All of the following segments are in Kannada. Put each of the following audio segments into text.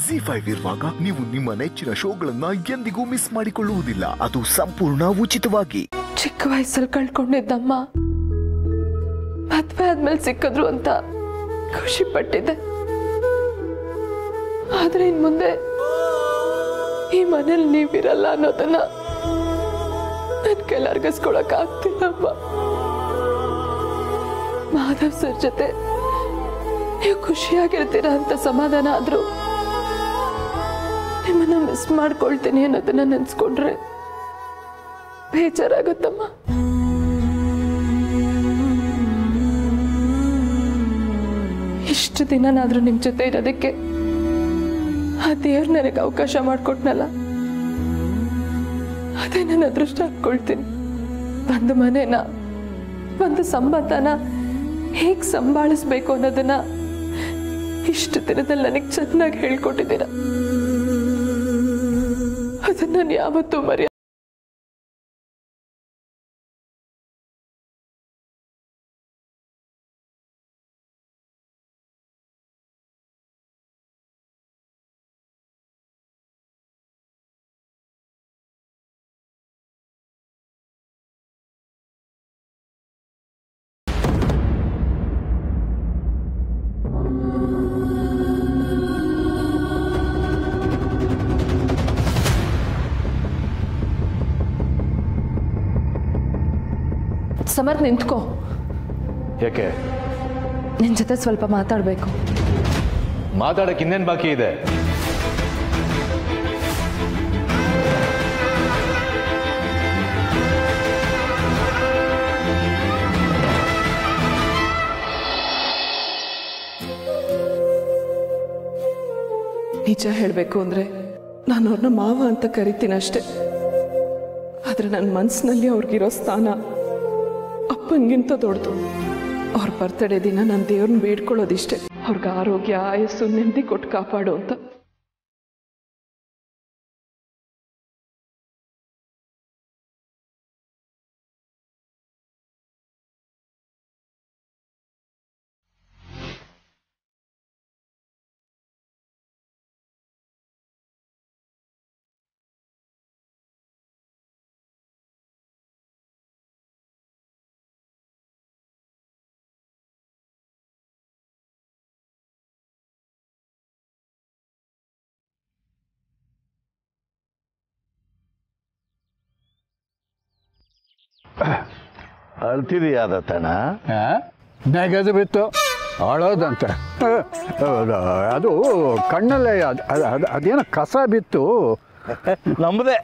ಜಿ ಫೈವ್ ಇರುವಾಗ ನೀವು ನಿಮ್ಮ ನೆಚ್ಚಿನ ಶೋಗಳನ್ನ ಎಂದಿಗೂ ಮಿಸ್ ಮಾಡಿಕೊಳ್ಳುವುದಿಲ್ಲ ಅದು ಸಂಪೂರ್ಣ ಉಚಿತವಾಗಿ ಚಿಕ್ಕ ವಯಸ್ಸಲ್ಲಿ ಕಳ್ಕೊಂಡಿದ್ದಮ್ಮ ಮದ್ವೆ ಆದ್ಮೇಲೆ ಸಿಕ್ಕಿದ್ರು ಅಂತ ಖುಷಿ ಪಟ್ಟಿದ್ದೆ ಆದ್ರೆ ಇನ್ ಮುಂದೆ ಈ ಮನೇಲಿ ನೀವಿರಲ್ಲ ಅನ್ನೋದನ್ನ ನನ್ ಕೈಲಿ ಅರ್ಗಿಸ್ಕೊಳಕ್ ಆಗ್ತಿಲ್ಲಮ್ಮ ಮಾಧವ್ ಸರ್ ಜೊತೆ ನೀವು ಖುಷಿಯಾಗಿರ್ತೀರ ಅಂತ ಸಮಾಧಾನ ಆದ್ರೂ ನಿಮ್ಮನ್ನ ಮಿಸ್ ಮಾಡ್ಕೊಳ್ತೀನಿ ಅನ್ನೋದನ್ನ ನೆನ್ಸ್ಕೊಂಡ್ರೆ ಬೇಜಾರಾಗುತ್ತಮ್ಮ ಇಷ್ಟು ದಿನನಾದ್ರೂ ನಿಮ್ ಜೊತೆ ಇರೋದಕ್ಕೆ ಆ ದೇವ್ರು ನನಗೆ ಅವಕಾಶ ಮಾಡಿಕೊಟ್ನಲ್ಲ ಅದೇ ನನ್ನ ಅದೃಷ್ಟ ಅನ್ಕೊಳ್ತೀನಿ ಒಂದು ಮನೆನ ಒಂದು ಸಂಬಂಧನ ಹೇಗ್ ಸಂಭಾಳಿಸ್ಬೇಕು ಅನ್ನೋದನ್ನ ಇಷ್ಟು ದಿನದಲ್ಲಿ ನನಗೆ ಚೆನ್ನಾಗಿ ಹೇಳ್ಕೊಟ್ಟಿದ್ದೀರ ಅದನ್ನ ನಾನು ಯಾವತ್ತೂ ಮರೆಯ ಸಮರ್ ನಿಂತ್ಕೋ ಯಾಕೆ ನಿನ್ ಜೊತೆ ಸ್ವಲ್ಪ ಮಾತಾಡ್ಬೇಕು ಮಾತಾಡಕ್ಕೆ ಇನ್ನೇನು ಬಾಕಿ ಇದೆ ನಿಜ ಹೇಳಬೇಕು ಅಂದ್ರೆ ನಾನು ಅವ್ರನ್ನ ಮಾವ ಅಂತ ಕರಿತೀನಿ ಅಷ್ಟೆ ಆದ್ರೆ ನನ್ನ ಮನಸ್ಸಿನಲ್ಲಿ ಅವ್ರಿಗಿರೋ ಸ್ಥಾನ ಅಪ್ಪನಿಗಿಂತ ದೊಡ್ಡದು ಅವ್ರ ಬರ್ತಡೇ ದಿನ ನಾನು ದೇವ್ರನ್ನ ಬೇಡ್ಕೊಳ್ಳೋದಿಷ್ಟೇ ಅವ್ರಿಗೆ ಆರೋಗ್ಯ ಆಯಸ್ಸು ನೆಮ್ಮದಿ ಕೊಟ್ಟು ಕಾಪಾಡು ಅಂತ ಅಳ್ತಿದೆಯಾ ದತ್ತಣ್ಣ ನೆಗೆದು ಬಿತ್ತು ಅಳೋದಂತೆ ಹೌದು, ಅದು ಕಣ್ಣಲ್ಲೇ ಅದು ಅದು ಅದೇನೋ ಕಸ ಬಿತ್ತು ನಮ್ಮದೇ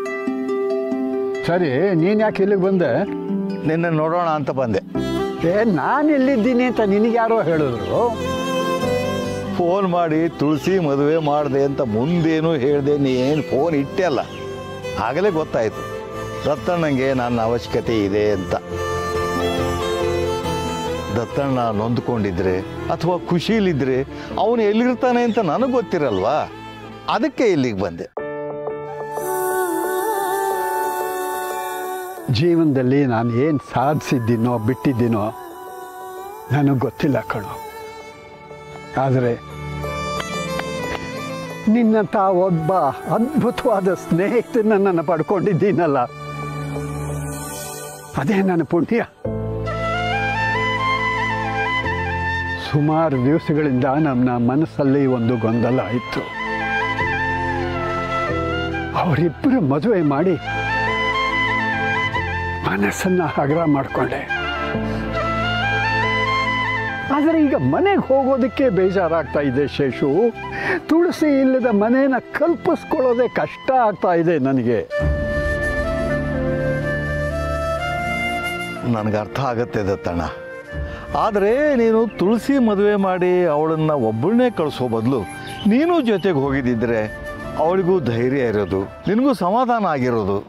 ಸರಿ ನೀನು ಯಾಕೆ ಇಲ್ಲಿಗೆ ಬಂದೆ ನಿನ್ನ ನೋಡೋಣ ಅಂತ ಬಂದೆ ಏ ನಾನು ಎಲ್ಲಿದ್ದೀನಿ ಅಂತ ನಿನಗ್ಯಾರೋ ಹೇಳಿದ್ರು ಫೋನ್ ಮಾಡಿ ತುಳಸಿ ಮದುವೆ ಮಾಡಿದೆ ಅಂತ ಮುಂದೇನು ಹೇಳಿದೆ ನೀ ಏನು ಫೋನ್ ಇಟ್ಟೆ ಅಲ್ಲ ಆಗಲೇ ಗೊತ್ತಾಯಿತು ದತ್ತಣ್ಣಂಗೆ ನನ್ನ ಅವಶ್ಯಕತೆ ಇದೆ ಅಂತ ದತ್ತಣ್ಣ ನೊಂದ್ಕೊಂಡಿದ್ರೆ ಅಥವಾ ಖುಷಿಲಿದ್ರೆ ಅವನು ಎಲ್ಲಿರ್ತಾನೆ ಅಂತ ನನಗೆ ಗೊತ್ತಿರಲ್ವಾ ಅದಕ್ಕೆ ಇಲ್ಲಿಗೆ ಬಂದೆ ಜೀವನದಲ್ಲಿ ನಾನು ಏನು ಸಾಧಿಸಿದ್ದೀನೋ ಬಿಟ್ಟಿದ್ದೀನೋ ನನಗೆ ಗೊತ್ತಿಲ್ಲ ಕಣೋ ಆದರೆ ನಿನ್ನಂಥ ಒಬ್ಬ ಅದ್ಭುತವಾದ ಸ್ನೇಹಿತನನ್ನು ಪಡ್ಕೊಂಡಿದ್ದೀನಲ್ಲ ಅದೇ ನನ್ನ ಪುಣ್ಯ ಸುಮಾರು ದಿವಸಗಳಿಂದ ನಮ್ಮ ಮನಸ್ಸಲ್ಲಿ ಒಂದು ಗೊಂದಲ ಇತ್ತು ಅವರಿಬ್ಬರು ಮದುವೆ ಮಾಡಿ ಮನಸ್ಸನ್ನ ಹಗರ ಮಾಡಿಕೊಂಡೆ ಆದರೆ ಈಗ ಮನೆಗೆ ಹೋಗೋದಕ್ಕೆ ಬೇಜಾರಾಗ್ತಾ ಇದೆ ಶೇಷು ತುಳಸಿ ಇಲ್ಲದ ಮನೇನ ಕಲ್ಪಿಸ್ಕೊಳ್ಳೋದೇ ಕಷ್ಟ ಆಗ್ತಾ ಇದೆ ನನಗೆ ನನಗೆ ಅರ್ಥ ಆಗತ್ತೆ ದತ್ತಣ್ಣ ಆದರೆ ನೀನು ತುಳಸಿ ಮದುವೆ ಮಾಡಿ ಅವಳನ್ನು ಒಬ್ಬಳನ್ನೇ ಕಳಿಸೋ ಬದಲು ನೀನು ಜೊತೆಗೆ ಹೋಗಿದ್ದಿದ್ರೆ ಅವಳಿಗೂ ಧೈರ್ಯ ಇರೋದು ನಿನಗೂ ಸಮಾಧಾನ ಆಗಿರೋದು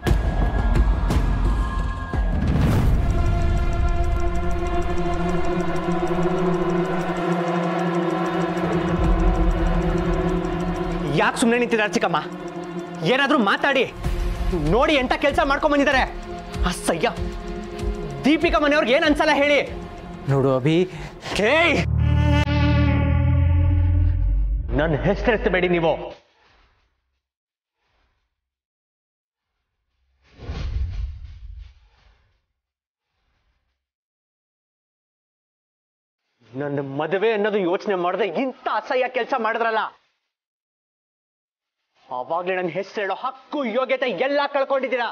ಯಾಕೆ ಸುಮ್ಮನೆ ನಿಂತಿದ್ದಾರೆ ಚಿಕ್ಕಮ್ಮ ಏನಾದರೂ ಮಾತಾಡಿ ನೋಡಿ ಎಂತ ಕೆಲಸ ಮಾಡ್ಕೊಂಡ್ ಬಂದಿದ್ದಾರೆ ಅಸಹ್ಯ ದೀಪಿಕಾ ಮನೆಯವ್ರಿಗೆ ಏನು ಅನ್ಸಲ್ಲ ಹೇಳಿ ನೋಡು ಅಭಿ ಕೇಯ್ ನನ್ನ ಹೆಸರೆತ್ತಬೇಡಿ ನೀವು ನನ್ನ ಮದುವೆ ಅನ್ನೋದು ಯೋಚನೆ ಮಾಡದೆ ಇಂಥ ಅಸಹ್ಯ ಕೆಲಸ ಮಾಡಿದ್ರಲ್ಲ ಅವಾಗ್ಲೇ ನನ್ನ ಹೆಸರು ಹೇಳೋ ಹಕ್ಕು ಯೋಗ್ಯತೆ ಎಲ್ಲ ಕಳ್ಕೊಂಡಿದ್ದೀರಾ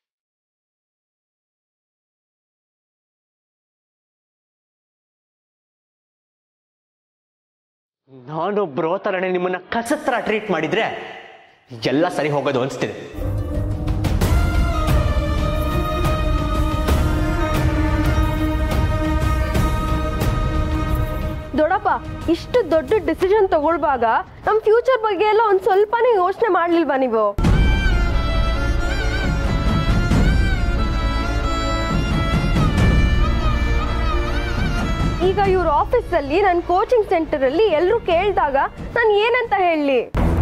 ನಾನು ಬ್ರೋ ತರನೇ ನಿಮ್ಮನ್ನ ಕಸತ್ರ ಟ್ರೀಟ್ ಮಾಡಿದ್ರೆ ಎಲ್ಲ ಸರಿ ಹೋಗೋದು ಅನ್ಸ್ತಿದೆ ದೊಡ್ಡಪ್ಪ ಇಷ್ಟು ದೊಡ್ಡ ಡಿಸಿಷನ್ ತಗೊಳ್ವಾಗ ನಮ್ಮ ಫ್ಯೂಚರ್ ಬಗ್ಗೆ ಎಲ್ಲ ಒಂದು ಸ್ವಲ್ಪನೇ ಯೋಚನೆ ಮಾಡ್ಲಿಲ್ವಾ ನೀವು ಈಗ ಇವ್ರ ಆಫೀಸಲ್ಲಿ ನನ್ನ ಕೋಚಿಂಗ್ ಸೆಂಟರಲ್ಲಿ ಎಲ್ಲರೂ ಕೇಳಿದಾಗ ನಾನು ಏನಂತ ಹೇಳಲಿ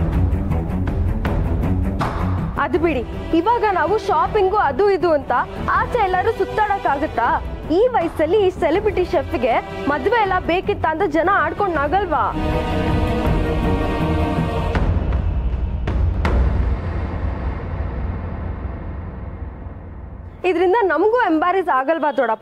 ಅದು ಬಿಡಿ ಇವಾಗ ನಾವು ಶಾಪಿಂಗು ಅದು ಇದು ಅಂತ ಆಚೆ ಎಲ್ಲರೂ ಸುತ್ತಾಡಕ್ಕಾಗತ್ತಾ ಈ ವಯಸ್ಸಲ್ಲಿ ಈ ಸೆಲೆಬ್ರಿಟಿ ಶೆಫ್ಗೆ ಮದ್ವೆ ಎಲ್ಲ ಬೇಕಿತ್ತ ಅಂತ ಜನ ಆಡ್ಕೊಂಡು ನಗಲ್ವಾ ಇದರಿಂದ ನಮಗೂ ಎಂಬಾರಿಸ್ ಆಗಲ್ವಾ ದೊಡಪ್ಪ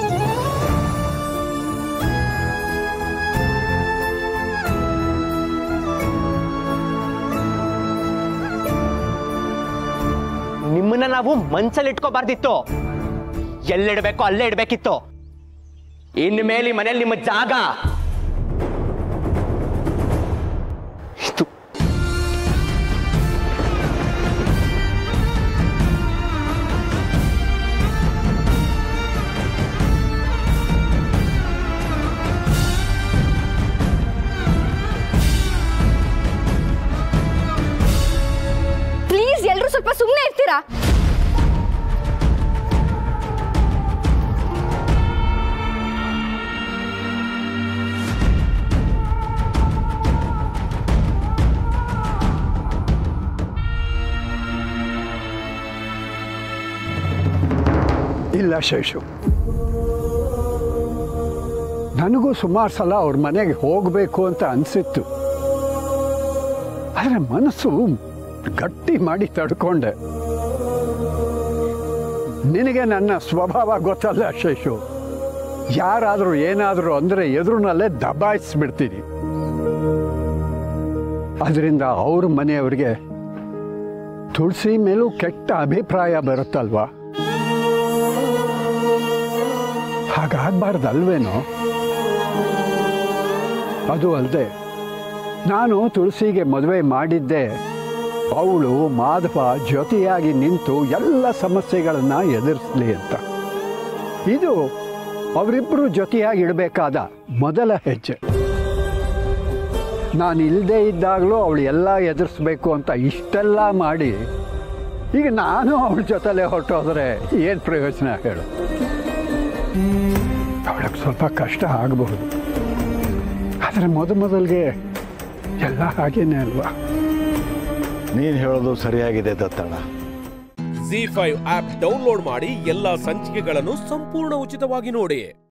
ನಿಮ್ಮನ್ನ ನಾವು ಮನ್ಸಲ್ಲಿ ಇಟ್ಕೋಬಾರ್ದಿತ್ತು ಎಲ್ಲಿಡ್ಬೇಕೋ ಅಲ್ಲೇ ಇಡ್ಬೇಕಿತ್ತು ಇನ್ನು ಮೇಲೆ ಈ ಮನೇಲಿ ನಿಮ್ಮ ಜಾಗ ಇದು ಪ್ಲೀಸ್ ಎಲ್ಲರೂ ಸ್ವಲ್ಪ ಸುಮ್ಮನೆ ಇರ್ತೀರಾ ಇಲ್ಲ ಶೇಷು ನನಗೂ ಸುಮಾರು ಸಲ ಅವ್ರ ಮನೆಗೆ ಹೋಗಬೇಕು ಅಂತ ಅನಿಸಿತ್ತು ಆದರೆ ಮನಸ್ಸು ಗಟ್ಟಿ ಮಾಡಿ ತಡ್ಕೊಂಡೆ ನಿನಗೆ ನನ್ನ ಸ್ವಭಾವ ಗೊತ್ತಲ್ಲ ಶೇಷು ಯಾರಾದರೂ ಏನಾದರೂ ಅಂದರೆ ಎದುರಿನಲ್ಲೇ ದಬಾಯಿಸ್ಬಿಡ್ತೀನಿ ಅದರಿಂದ ಅವ್ರ ಮನೆಯವರಿಗೆ ತುಳಸಿ ಮೇಲೂ ಕೆಟ್ಟ ಅಭಿಪ್ರಾಯ ಬರುತ್ತಲ್ವಾ ಹಾಗಾಗಬಾರ್ದಲ್ವೇನೋ ಅದು ಅಲ್ಲದೆ ನಾನು ತುಳಸಿಗೆ ಮದುವೆ ಮಾಡಿದ್ದೆ ಅವಳು ಮಾಧವ ಜೊತೆಯಾಗಿ ನಿಂತು ಎಲ್ಲ ಸಮಸ್ಯೆಗಳನ್ನು ಎದುರಿಸಲಿ ಅಂತ ಇದು ಅವರಿಬ್ಬರು ಜೊತೆಯಾಗಿ ಇಡಬೇಕಾದ ಮೊದಲ ಹೆಜ್ಜೆ ನಾನು ಇಲ್ಲದೆ ಇದ್ದಾಗಲೂ ಅವಳು ಎಲ್ಲ ಎದುರಿಸ್ಬೇಕು ಅಂತ ಇಷ್ಟೆಲ್ಲ ಮಾಡಿ ಈಗ ನಾನು ಅವಳ ಜೊತೆಲೇ ಹೊರಟೋದ್ರೆ ಏನು ಪ್ರಯೋಜನ ಹೇಳು ಅವಳಿಗೆ ಸ್ವಲ್ಪ ಕಷ್ಟ ಆಗಬಹುದು ಆದರೆ ಮೊದ ಮೊದಲಿಗೆ ಎಲ್ಲ ಹಾಗೇನೆ ಅಲ್ವಾ ನೀನು ಹೇಳೋದು ಸರಿಯಾಗಿದೆ Dattanna Zee five app download ಮಾಡಿ ಎಲ್ಲಾ ಸಂಚಿಕೆಗಳನ್ನು ಸಂಪೂರ್ಣ ಉಚಿತವಾಗಿ ನೋಡಿ